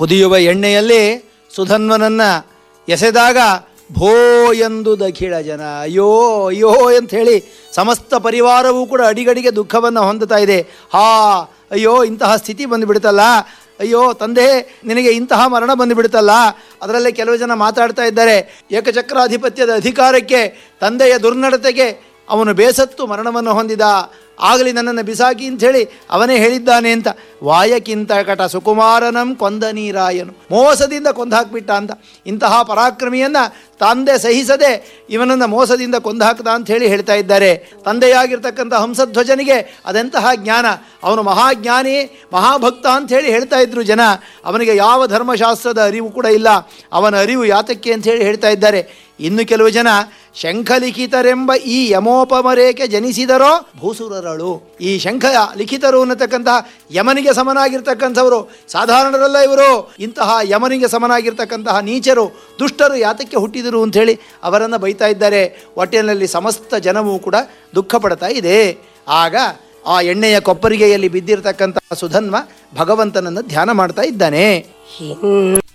ಕುದಿಯುವ ಎಣ್ಣೆಯಲ್ಲಿ ಸುಧನ್ವನನ್ನ ಎಸೆದಾಗ ಭೋ ಎಂದು ದಖಿಳ ಜನ ಅಯ್ಯೋ ಅಯ್ಯೋ ಅಂತ ಹೇಳಿ ಸಮಸ್ತ ಪರಿವಾರವೂ ಕೂಡ ಅಡಿಗಡಿಗೆ ದುಃಖವನ್ನು ಹೊಂದುತ್ತಾ ಇದೆ ಹಾ ಅಯ್ಯೋ ಇಂತಹ ಸ್ಥಿತಿ ಬಂದುಬಿಡ್ತಲ್ಲ ಅಯ್ಯೋ ತಂದೆ ನಿನಗೆ ಇಂತಹ ಮರಣ ಬಂದುಬಿಡ್ತಲ್ಲ ಅದರಲ್ಲೇ ಕೆಲವು ಜನ ಮಾತಾಡ್ತಾ ಇದ್ದಾರೆ ಏಕಚಕ್ರಾಧಿಪತ್ಯದ ಅಧಿಕಾರಕ್ಕೆ ತಂದೆಯ ದುರ್ನಡತೆಗೆ ಅವನು ಬೇಸತ್ತು ಮರಣವನ್ನು ಹೊಂದಿದ ಆಗಲಿ ನನ್ನನ್ನು ಬಿಸಾಕಿ ಅಂಥೇಳಿ ಅವನೇ ಹೇಳಿದ್ದಾನೆ ಅಂತ ವಾಯಕ್ಕಿಂತ ಕಟ ಸುಕುಮಾರನಂ ಕೊಂದ ನೀರಾಯನು ಮೋಸದಿಂದ ಕೊಂದಾಕ್ಬಿಟ್ಟ ಅಂತ ಇಂತಹ ಪರಾಕ್ರಮಿಯನ್ನು ತಂದೆ ಸಹಿಸದೆ ಇವನನ್ನು ಮೋಸದಿಂದ ಕೊಂದಾಕ್ದ ಅಂತ ಹೇಳಿ ಹೇಳ್ತಾ ಇದ್ದಾರೆ ತಂದೆಯಾಗಿರ್ತಕ್ಕಂಥ ಹಂಸಧ್ವಜನಿಗೆ ಅದೆಂತಹ ಜ್ಞಾನ ಅವನು ಮಹಾಜ್ಞಾನಿ ಮಹಾಭಕ್ತ ಅಂತ ಹೇಳಿ ಹೇಳ್ತಾ ಇದ್ರು ಜನ ಅವನಿಗೆ ಯಾವ ಧರ್ಮಶಾಸ್ತ್ರದ ಅರಿವು ಕೂಡ ಇಲ್ಲ ಅವನ ಅರಿವು ಯಾತಕ್ಕೆ ಅಂತ ಹೇಳಿ ಹೇಳ್ತಾ ಇದ್ದಾರೆ ಇನ್ನು ಕೆಲವು ಜನ ಶಂಖಲಿಖಿತರೆಂಬ ಈ ಯಮೋಪಮರೇಕೆ ಜನಿಸಿದರೋ ಭೂಸುರರಳು ಈ ಶಂಖ ಲಿಖಿತರು ಅನ್ನತಕ್ಕಂತಹ ಯಮನಿಗೆ ಸಮನಾಗಿರ್ತಕ್ಕಂಥವರು ಸಾಧಾರಣರಲ್ಲ ಇವರು ಇಂತಹ ಯಮನಿಗೆ ಸಮನಾಗಿರ್ತಕ್ಕಂತಹ ನೀಚರು ದುಷ್ಟರು ಯಾತಕ್ಕೆ ಹುಟ್ಟಿದರು ಅಂಥೇಳಿ ಅವರನ್ನು ಬೈತಾ ಇದ್ದಾರೆ ಒಟ್ಟಿನಲ್ಲಿ ಸಮಸ್ತ ಜನವೂ ಕೂಡ ದುಃಖ ಪಡ್ತಾ ಇದೆ ಆಗ ಆ ಎಣ್ಣೆಯ ಕೊಪ್ಪರಿಗೆಯಲ್ಲಿ ಬಿದ್ದಿರತಕ್ಕಂತಹ ಸುಧನ್ವ ಭಗವಂತನನ್ನು ಧ್ಯಾನ ಮಾಡ್ತಾ ಇದ್ದಾನೆ